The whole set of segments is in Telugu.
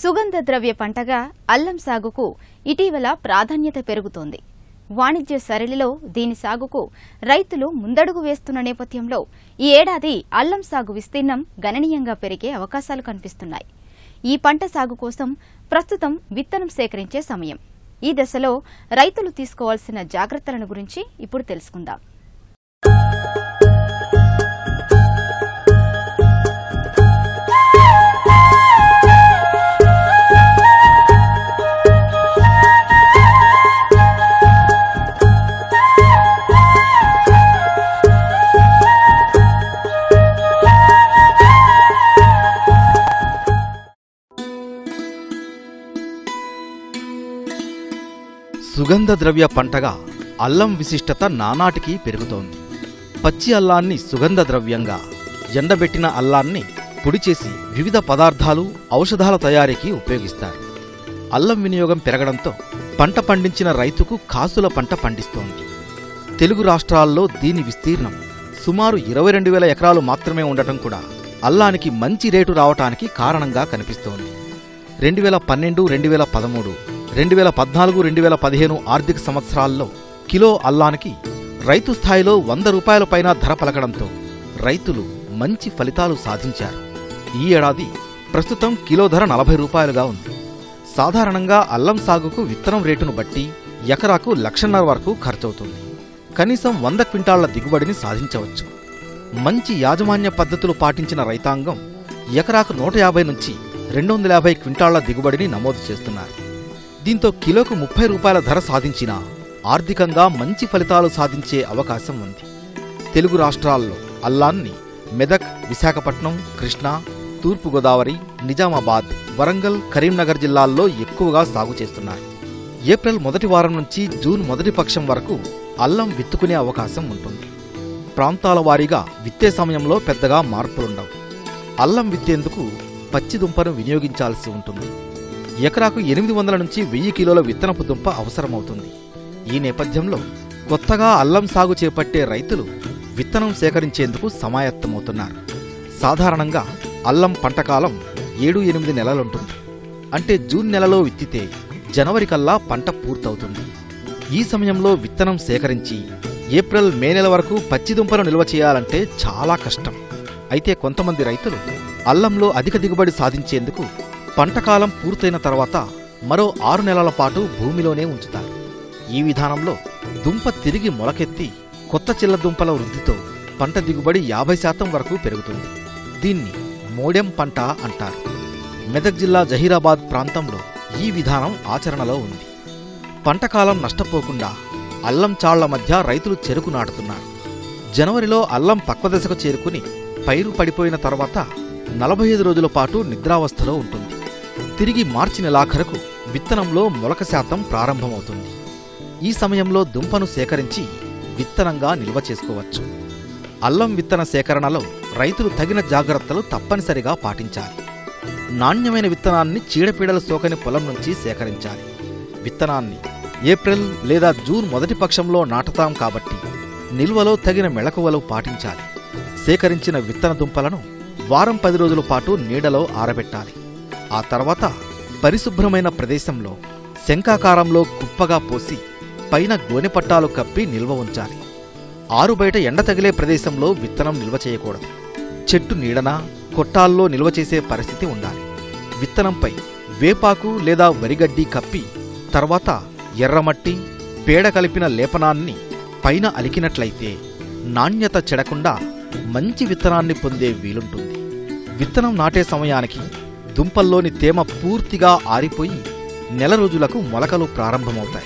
సుగంధ ద్రవ్య పంటగా అల్లం సాగుకు ఇటీవల ప్రాధాన్యత పెరుగుతోంది వాణిజ్య సరళిలో దీని సాగుకు రైతులు ముందడుగు వేస్తున్న నేపథ్యంలో ఈ ఏడాది అల్లం సాగు విస్తీర్ణం గణనీయంగా పెరిగే అవకాశాలు కనిపిస్తున్నాయి ఈ పంట సాగు కోసం ప్రస్తుతం విత్తనం సేకరించే సమయం ఈ దశలో రైతులు తీసుకోవాల్సిన జాగ్రత్తలను గురించి ఇప్పుడు తెలుసుకుందాం సుగంధ ద్రవ్య పంటగా అల్లం విశిష్టత నానాటికి పెరుగుతోంది పచ్చి అల్లాన్ని సుగంధ ద్రవ్యంగా ఎండబెట్టిన అల్లాన్ని పొడి చేసి వివిధ పదార్థాలు ఔషధాల తయారీకి ఉపయోగిస్తారు అల్లం వినియోగం పెరగడంతో పంట పండించిన రైతుకు కాసుల పంట పండిస్తోంది తెలుగు రాష్ట్రాల్లో దీని విస్తీర్ణం సుమారు ఇరవై రెండు వేల ఎకరాలు మాత్రమే ఉండటం కూడా అల్లానికి మంచి రేటు రావటానికి కారణంగా కనిపిస్తోంది రెండు వేల పన్నెండు రెండు వేల పదమూడు రెండు వేల పద్నాలుగు రెండు వేల పదిహేను ఆర్థిక సంవత్సరాల్లో కిలో అల్లానికి రైతు స్థాయిలో వంద రూపాయల పైన ధర పలకడంతో రైతులు మంచి ఫలితాలు సాధించారు ఈ ఏడాది ప్రస్తుతం కిలో ధర నలభై రూపాయలుగా ఉంది సాధారణంగా అల్లం సాగుకు విత్తనం రేటును బట్టి ఎకరాకు లక్షన్నర వరకు ఖర్చవుతుంది కనీసం వంద క్వింటాళ్ల దిగుబడిని సాధించవచ్చు మంచి యాజమాన్య పద్ధతులు పాటించిన రైతాంగం ఎకరాకు నూట యాభై నుంచి రెండు వందల యాభై క్వింటాళ్ల దిగుబడిని నమోదు చేస్తున్నారు దీంతో కిలోకు ముప్పై రూపాయల ధర సాధించినా ఆర్థికంగా మంచి ఫలితాలు సాధించే అవకాశం ఉంది తెలుగు రాష్ట్రాల్లో అల్లాన్ని మెదక్ విశాఖపట్నం కృష్ణా తూర్పుగోదావరి నిజామాబాద్ వరంగల్ కరీంనగర్ జిల్లాల్లో ఎక్కువగా సాగు చేస్తున్నారు ఏప్రిల్ మొదటి వారం నుంచి జూన్ మొదటి పక్షం వరకు అల్లం విత్తుకునే అవకాశం ఉంటుంది ప్రాంతాల వారీగా విత్తే సమయంలో పెద్దగా మార్పులుండవు అల్లం విత్తేందుకు పచ్చి దుంపను వినియోగించాల్సి ఉంటుంది ఎకరాకు ఎనిమిది వందల నుంచి వెయ్యి కిలోల విత్తనపు దుంప అవసరమవుతుంది ఈ నేపథ్యంలో కొత్తగా అల్లం సాగు చేపట్టే రైతులు విత్తనం సేకరించేందుకు సమాయత్తమవుతున్నారు సాధారణంగా అల్లం పంటకాలం ఏడు ఎనిమిది నెలలుంటుంది అంటే జూన్ నెలలో విత్తితే జనవరి కల్లా పంట పూర్తవుతుంది ఈ సమయంలో విత్తనం సేకరించి ఏప్రిల్ మే నెల వరకు పచ్చి దుంపను నిల్వ చేయాలంటే చాలా కష్టం అయితే కొంతమంది రైతులు అల్లంలో అధిక దిగుబడి సాధించేందుకు పంటకాలం పూర్తయిన తర్వాత మరో ఆరు నెలల పాటు భూమిలోనే ఉంచుతారు ఈ విధానంలో దుంప తిరిగి మొలకెత్తి కొత్త చిల్ల దుంపల వృద్ధితో పంట దిగుబడి యాభై శాతం వరకు పెరుగుతుంది దీన్ని మోడెం పంట అంటారు మెదక్ జిల్లా జహీరాబాద్ ప్రాంతంలో ఈ విధానం ఆచరణలో ఉంది పంటకాలం నష్టపోకుండా అల్లం చాళ్ల మధ్య రైతులు చెరుకు నాటుతున్నారు జనవరిలో అల్లం పక్వదశకు చేరుకుని పైరు పడిపోయిన తర్వాత నలభై ఐదు రోజుల పాటు నిద్రావస్థలో ఉంటుంది తిరిగి మార్చి నెలాఖరుకు విత్తనంలో మొలక శాతం ప్రారంభమవుతుంది ఈ సమయంలో దుంపను సేకరించి విత్తనంగా నిల్వ చేసుకోవచ్చు అల్లం విత్తన సేకరణలో రైతులు తగిన జాగ్రత్తలు తప్పనిసరిగా పాటించాలి నాణ్యమైన విత్తనాన్ని చీడపీడలు సోకని పొలం నుంచి సేకరించాలి విత్తనాన్ని ఏప్రిల్ లేదా జూన్ మొదటి పక్షంలో నాటుతాం కాబట్టి నిల్వలో తగిన మెళకువలు పాటించాలి సేకరించిన విత్తన దుంపలను వారం పది రోజుల పాటు నీడలో ఆరబెట్టాలి ఆ తర్వాత పరిశుభ్రమైన ప్రదేశంలో శంఖాకారంలో కుప్పగా పోసి పైన గోనెపట్టాలు కప్పి నిల్వ ఉంచాలి ఆరు బయట ఎండ తగిలే ప్రదేశంలో విత్తనం నిల్వ చేయకూడదు చెట్టు నీడన కొట్టాల్లో నిల్వ చేసే పరిస్థితి ఉండాలి విత్తనంపై వేపాకు లేదా వరిగడ్డి కప్పి తర్వాత ఎర్రమట్టి పేడ కలిపిన లేపనాన్ని పైన అలికినట్లయితే నాణ్యత చెడకుండా మంచి విత్తనాన్ని పొందే వీలుంటుంది విత్తనం నాటే సమయానికి దుంపల్లోని తేమ పూర్తిగా ఆరిపోయి నెల రోజులకు మొలకలు ప్రారంభమవుతాయి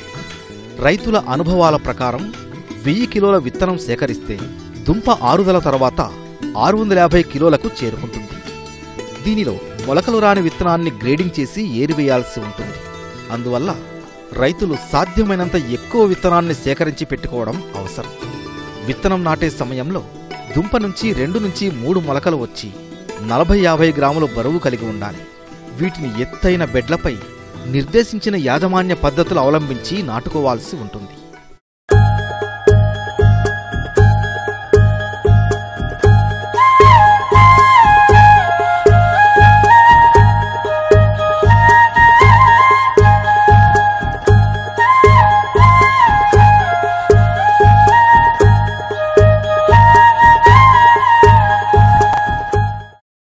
రైతుల అనుభవాల ప్రకారం వెయ్యి కిలోల విత్తనం సేకరిస్తే దుంప ఆరుదల తర్వాత ఆరు వందల యాభై కిలోలకు చేరుకుంటుంది దీనిలో మొలకలు రాని విత్తనాన్ని గ్రేడింగ్ చేసి ఏరివేయాల్సి ఉంటుంది అందువల్ల రైతులు సాధ్యమైనంత ఎక్కువ విత్తనాన్ని సేకరించి పెట్టుకోవడం అవసరం విత్తనం నాటే సమయంలో దుంప నుంచి రెండు నుంచి మూడు మొలకలు వచ్చి నలభై యాభై గ్రాముల బరువు కలిగి ఉండాలి వీటిని ఎత్తైన బెడ్లపై నిర్దేశించిన యాజమాన్య పద్ధతులు అవలంబించి నాటుకోవాల్సి ఉంటుంది